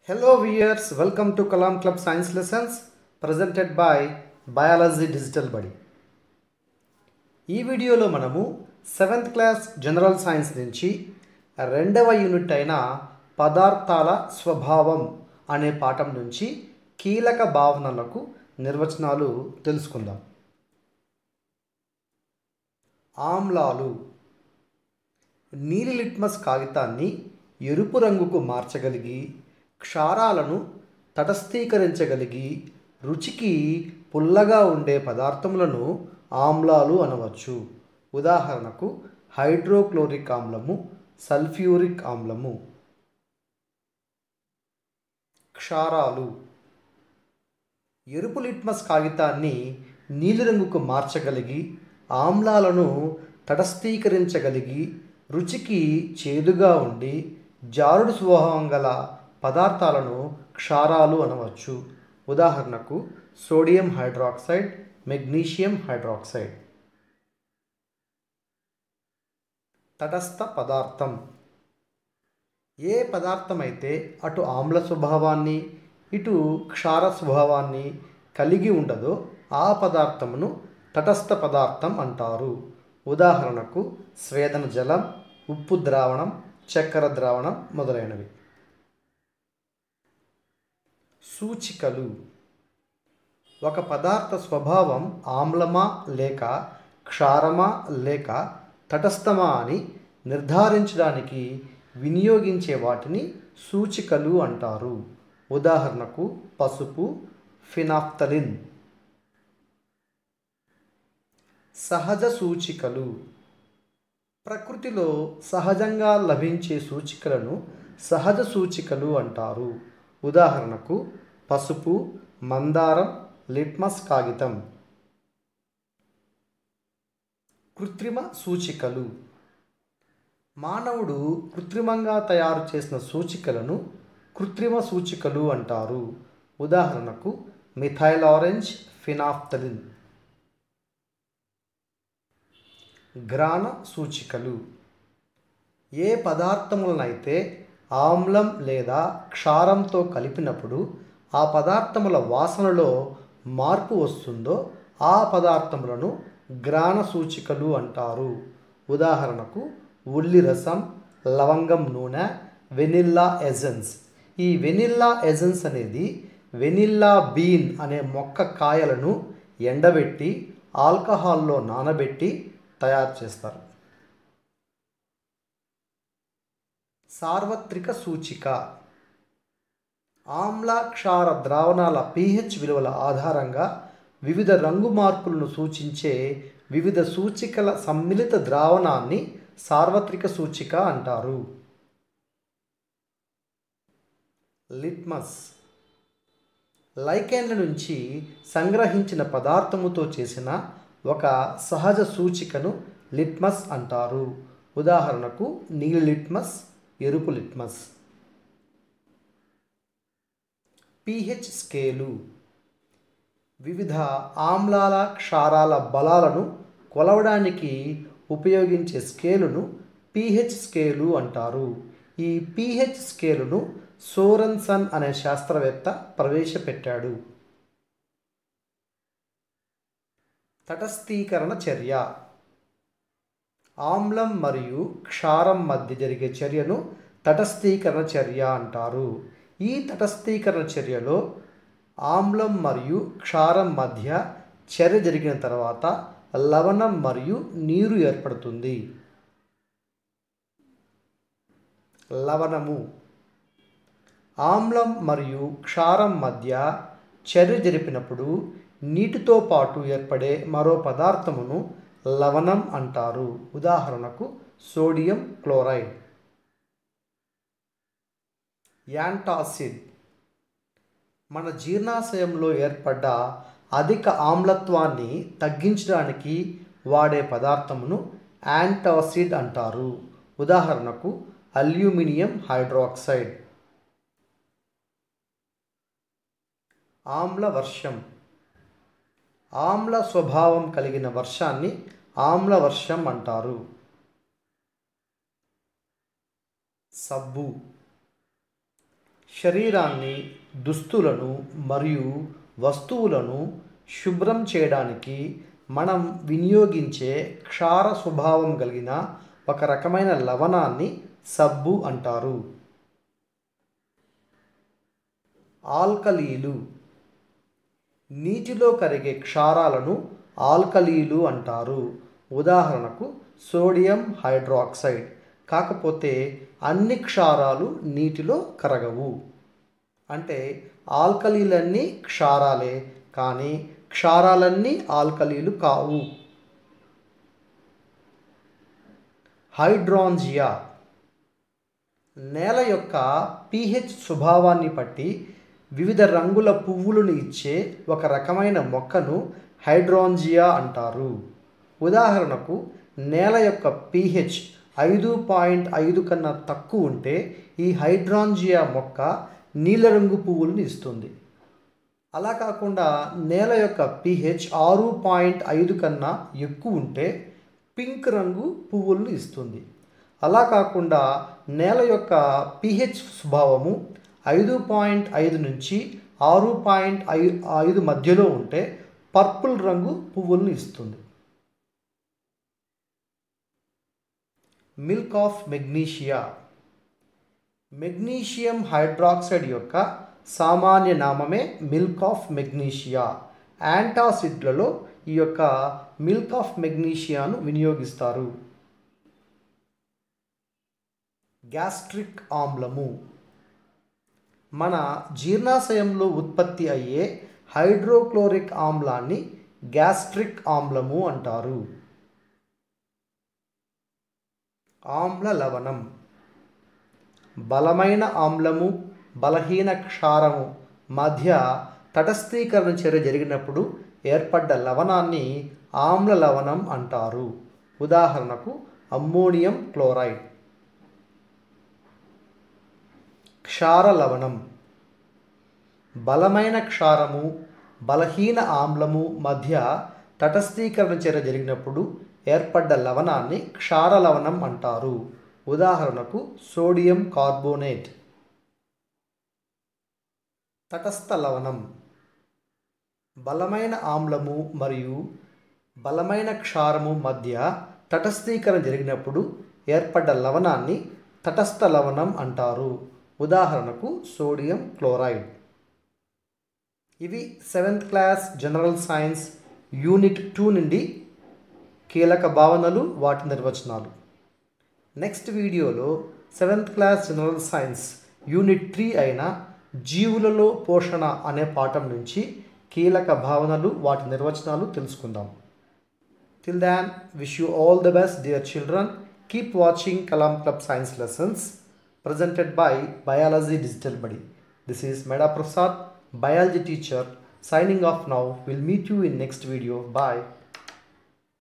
Hello viewers, welcome to Kalam Club Science Lessons presented by Biology Digital Buddy. ఈ వీడియోలో మనము seventh class general science నుంచి రెండవ unit అయిన పదార్థాల స్వభావం అనే పాఠం నుంచి కీలక భావనలకు నిర్వచనాలు తెలుసుకుందాం ఆమ్లాలు నీలి లిట్మస్ కాగితాన్ని ఎరుపు రంగుకు మార్చగలిగి క్షారాలను తటస్థీకరించగలిగి రుచికి పుల్లగా ఉండే పదార్థములను ఆమ్లాలు అనవచ్చు ఉదాహరణకు హైడ్రోక్లోరిక్ ఆమ్లము సల్ఫ్యూరిక్ ఆమ్లము క్షారాలు ఎరుపు లిట్మస్ కాగితాన్ని నీలిరంగుకు మార్చగలిగి ఆమ్లాలను తటస్థీకరించగలిగి రుచికి చేదుగా ఉండి జారుడు స్వభావం గల పదార్థాలను క్షారాలు అనవచ్చు ఉదాహరణకు సోడియం హైడ్రాక్సైడ్ మెగ్నీషియం హైడ్రాక్సైడ్ తటస్థ పదార్థం ఏ పదార్థం అయితే అటు ఆమ్ల స్వభావాన్ని ఇటు క్షార స్వభావాన్ని కలిగి ఉండదో ఆ పదార్థమును తటస్థ పదార్థం అంటారు ఉదాహరణకు స్వేదన జలం ఉప్పు ద్రావణం చక్కెర ద్రావణం మొదలైనవి సూచికలు ఒక పదార్థ స్వభావం ఆమ్లమా లేక క్షారమా లేక తటస్థమా అని నిర్ధారించడానికి వినియోగించే వాటిని సూచికలు అంటారు ఉదాహరణకు పసుపు ఫినాఫ్తలిన్ సహజ సూచికలు ప్రకృతిలో సహజంగా లభించే సూచికలను సహజ సూచికలు అంటారు ఉదాహరణకు పసుపు మందారం లిట్మస్ కాగితం కృత్రిమ సూచికలు మానవుడు కృత్రిమంగా తయారు చేసిన సూచికలను కృత్రిమ సూచికలు అంటారు ఉదాహరణకు మిథైల్ ఆరెంజ్ ఫినాఫ్తలిన్ గ్రాన సూచికలు ఏ పదార్థములనైతే ఆమ్లం లేదా క్షారంతో కలిపినప్పుడు ఆ పదార్థముల వాసనలో మార్పు వస్తుందో ఆ పదార్థములను గ్రాన సూచికలు అంటారు ఉదాహరణకు ఉల్లి రసం లవంగం నూనె వెనిల్లా ఎజెన్స్ ఈ వెనిల్లా ఎజెన్స్ అనేది వెనిల్లా బీన్ అనే మొక్క కాయలను ఎండబెట్టి ఆల్కహాల్లో నానబెట్టి తయారు చేస్తారు సార్వత్రిక సూచిక ఆమ్ల క్షార ద్రావణాల పీహెచ్ విలువల ఆధారంగా వివిధ రంగు మార్పులను సూచించే వివిధ సూచికల సమ్మిళిత ద్రావణాన్ని సార్వత్రిక సూచిక అంటారు లిట్మస్ లైకెన్ల నుంచి సంగ్రహించిన పదార్థముతో చేసిన ఒక సహజ సూచికను లిట్మస్ అంటారు ఉదాహరణకు నీలి లిట్మస్ ఎరుపు లిట్మస్ పిహెచ్ స్కేలు వివిధ ఆమ్లాల క్షారాల బలాలను కొలవడానికి ఉపయోగించే స్కేలును పిహెచ్ స్కేలు అంటారు ఈ పిహెచ్ స్కేలును సోరన్సన్ అనే శాస్త్రవేత్త ప్రవేశపెట్టాడు తటస్థీకరణ చర్య ఆమ్లం మరియు క్షారం మధ్య జరిగే చర్యను తటస్థీకరణ చర్య అంటారు ఈ తటస్థీకరణ చర్యలో ఆమ్లం మరియు క్షారం మధ్య చర్య జరిగిన తర్వాత లవణం మరియు నీరు ఏర్పడుతుంది లవణము ఆమ్లం మరియు క్షారం మధ్య చర్య జరిపినప్పుడు నీటితో పాటు ఏర్పడే మరో పదార్థమును లవణం అంటారు ఉదాహరణకు సోడియం క్లోరైడ్ యాంటాసిడ్ మన జీర్ణాశయంలో ఏర్పడ్డ అధిక ఆమ్లత్వాన్ని తగ్గించడానికి వాడే పదార్థమును యాంటాసిడ్ అంటారు ఉదాహరణకు అల్యూమినియం హైడ్రాక్సైడ్ ఆమ్ల వర్షం ఆమ్ల స్వభావం కలిగిన వర్షాన్ని ఆమ్ల వర్షం అంటారు సబ్బు శరీరాన్ని దుస్తులను మరియు వస్తువులను శుభ్రం చేయడానికి మనం వినియోగించే క్షార స్వభావం కలిగిన ఒక రకమైన లవణాన్ని సబ్బు అంటారు ఆల్కలీలు నీటిలో కరిగే క్షారాలను ఆల్కలీలు అంటారు ఉదాహరణకు సోడియం హైడ్రాక్సైడ్ కాకపోతే అన్ని క్షారాలు నీటిలో కరగవు అంటే ఆల్కలీలన్నీ క్షారాలే కానీ క్షారాలన్నీ ఆల్కలీలు కావు హైడ్రాంజియా నేల యొక్క పీహెచ్ స్వభావాన్ని బట్టి వివిధ రంగుల పువ్వులను ఇచ్చే ఒక రకమైన మొక్కను హైడ్రాంజియా అంటారు ఉదాహరణకు నేల యొక్క పీహెచ్ ఐదు పాయింట్ ఐదు కన్నా తక్కువ ఉంటే ఈ హైడ్రాంజియా మొక్క నీలరంగు పువ్వులను ఇస్తుంది అలా కాకుండా నేల యొక్క పీహెచ్ ఆరు పాయింట్ ఐదు కన్నా ఎక్కువ ఉంటే పింక్ రంగు పువ్వులను ఇస్తుంది అలా కాకుండా నేల యొక్క పీహెచ్ స్వభావము ఐదు పాయింట్ ఐదు నుంచి ఆరు పాయింట్ ఐ ఐదు మధ్యలో ఉంటే పర్పుల్ రంగు పువ్వులను ఇస్తుంది milk of magnesia magnesium hydroxide యొక్క సామాన్య నామమే మిల్క్ ఆఫ్ మెగ్నీషియా యాంటాసిడ్లలో ఈ యొక్క మిల్క్ ఆఫ్ మెగ్నీషియాను వినియోగిస్తారు గ్యాస్ట్రిక్ ఆమ్లము మన జీర్ణాశయంలో ఉత్పత్తి అయ్యే హైడ్రోక్లోరిక్ ఆమ్లాన్ని గ్యాస్ట్రిక్ ఆమ్లము అంటారు ఆమ్ల లవణం బలమైన ఆమ్లము బలహీన క్షారము మధ్య తటస్థీకరణ చర్య జరిగినప్పుడు ఏర్పడ్డ లవణాన్ని ఆమ్ల లవణం అంటారు ఉదాహరణకు అమ్మోనియం క్లోరైడ్ క్షార లవణం బలమైన క్షారము బలహీన ఆమ్లము మధ్య తటస్థీకరణ చర్య జరిగినప్పుడు ఏర్పడ్డ లవణాన్ని క్షార లవణం అంటారు ఉదాహరణకు సోడియం కార్బోనేట్ తటస్థ లవణం బలమైన ఆమ్లము మరియు బలమైన క్షారము మధ్య తటస్థీకరణ జరిగినప్పుడు ఏర్పడ్డ లవణాన్ని తటస్థ లవణం అంటారు ఉదాహరణకు సోడియం క్లోరైడ్ ఇవి seventh class general science unit two నుండి కీలక భావనలు వాటి నిర్వచనాలు నెక్స్ట్ వీడియోలో seventh class general science unit three అయిన జీవులలో పోషణ అనే పాఠం నుంచి కీలక భావనలు వాటి నిర్వచనాలు తెలుసుకుందాం till then wish you all the best dear children keep watching Kalam club science lessons presented by Biology Digital Buddy. This is Meda Prasad, biology teacher, signing off now. We'll meet you in next video. Bye.